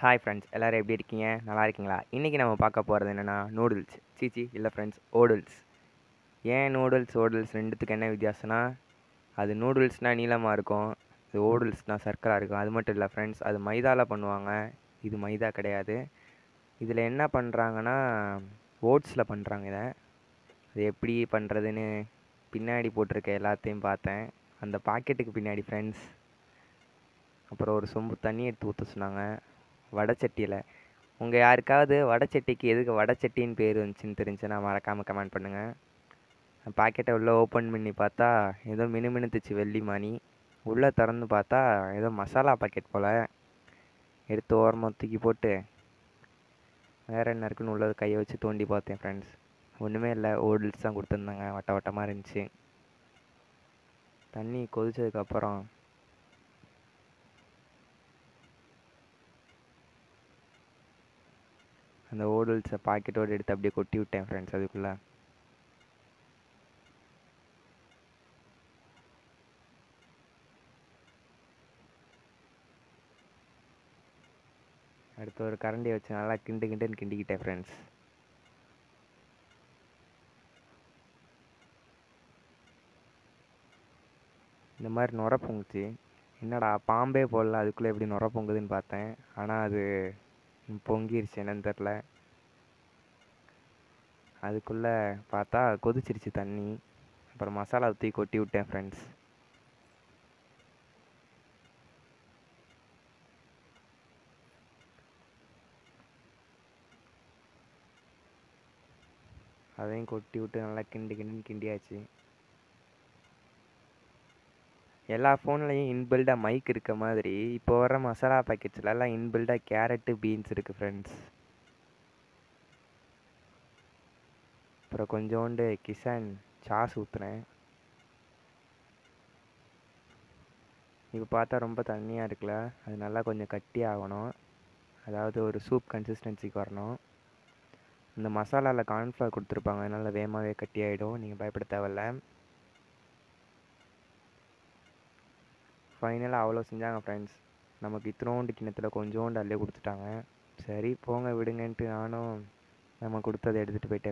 hi friends எல்லோரும் எப்படி இருக்கீங்க நல்லா இருக்கீங்களா இன்றைக்கி நம்ம பார்க்க போகிறது என்னென்னா நூடுல்ஸ் சீச்சி இல்லை ஃப்ரெண்ட்ஸ் ஓடுல்ஸ் ஏன் நூடுல்ஸ் ஓடுல்ஸ் ரெண்டுத்துக்கு என்ன வித்தியாசம்னா அது நூடுல்ஸ்னால் நீளமாக இருக்கும் இது ஓடுல்ஸ்னால் சர்க்கராக இருக்கும் அது மட்டும் இல்லை ஃப்ரெண்ட்ஸ் அது மைதாவில் பண்ணுவாங்க இது மைதா கிடையாது இதில் என்ன பண்ணுறாங்கன்னா ஓட்ஸில் பண்ணுறாங்க இதை அது எப்படி பண்ணுறதுன்னு பின்னாடி போட்டிருக்க எல்லாத்தையும் பார்த்தேன் அந்த பாக்கெட்டுக்கு பின்னாடி ஃப்ரெண்ட்ஸ் அப்புறம் ஒரு சொம்பு தண்ணி எடுத்து ஊற்ற சொன்னாங்க வடைச்சட்டியில் உங்கள் யாருக்காவது வடைச்சட்டிக்கு எதுக்கு வடைச்சட்டின்னு பேர் வந்துச்சுன்னு தெரிஞ்சுன்னா மறக்காமல் கமெண்ட் பண்ணுங்கள் பாக்கெட்டை உள்ளே ஓப்பன் பண்ணி பார்த்தா ஏதோ மினுமினுத்துச்சு வெள்ளி மணி உள்ளே திறந்து பார்த்தா ஏதோ மசாலா பாக்கெட் போல் எடுத்து ஓரமாக தூக்கி போட்டு வேறு என்ன இருக்குன்னு உள்ளது கையை வச்சு தோண்டி பார்த்தேன் ஃப்ரெண்ட்ஸ் ஒன்றுமே இல்லை ஓடில்ஸ் தான் கொடுத்துருந்தாங்க வட்ட வட்டமாக இருந்துச்சு தண்ணி கொதிச்சதுக்கப்புறம் அந்த ஓடுல்ஸை பாக்கெட்டோடு எடுத்து அப்படியே கொட்டி விட்டேன் ஃப்ரெண்ட்ஸ் அதுக்குள்ளே அடுத்து ஒரு கரண்டியை வச்சு நல்லா கிண்டு கிண்டுன்னு கிண்டிக்கிட்டேன் ஃப்ரெண்ட்ஸ் இந்த மாதிரி நுர பொங்குச்சு என்னடா பாம்பே போடல அதுக்குள்ளே எப்படி நுர பொங்குதுன்னு பார்த்தேன் ஆனால் அது பொங்கிருச்சு என்னன்னு தெரில அதுக்குள்ளே பார்த்தா கொதிச்சிருச்சு தண்ணி அப்புறம் மசாலா ஊற்றி கொட்டி விட்டேன் ஃப்ரெண்ட்ஸ் அதையும் கொட்டி விட்டு நல்லா கிண்டு கிண்டுன்னு கிண்டியாச்சு எல்லா ஃபோன்லேயும் இன்பில்டாக மைக் இருக்க மாதிரி இப்போ வர மசாலா பேக்கெட்ஸ்லலாம் இன்பில்டாக கேரட்டு பீன்ஸ் இருக்குது ஃப்ரெண்ட்ஸ் அப்புறம் கொஞ்சோண்டு கிசான் சாஸ் ஊற்றுனேன் இப்போ பார்த்தா ரொம்ப தண்ணியாக இருக்குல்ல அது நல்லா கொஞ்சம் கட்டி ஆகணும் அதாவது ஒரு சூப் கன்சிஸ்டன்சிக்கு வரணும் இந்த மசாலாவில் கார்ன்ஃப்ளவர் கொடுத்துருப்பாங்க அதனால் வேகமாகவே கட்டி ஆகிடும் நீங்கள் பயப்பட தேவையில்ல ஃபைனலாக அவ்வளோ செஞ்சாங்க ஃப்ரெண்ட்ஸ் நமக்கு இத்தினோண்டு கிண்ணத்தில் கொஞ்சோண்டு அள்ளி கொடுத்துட்டாங்க சரி போங்க விடுங்கன்ட்டு நானும் நம்ம கொடுத்ததை எடுத்துகிட்டு போயிட்டேன்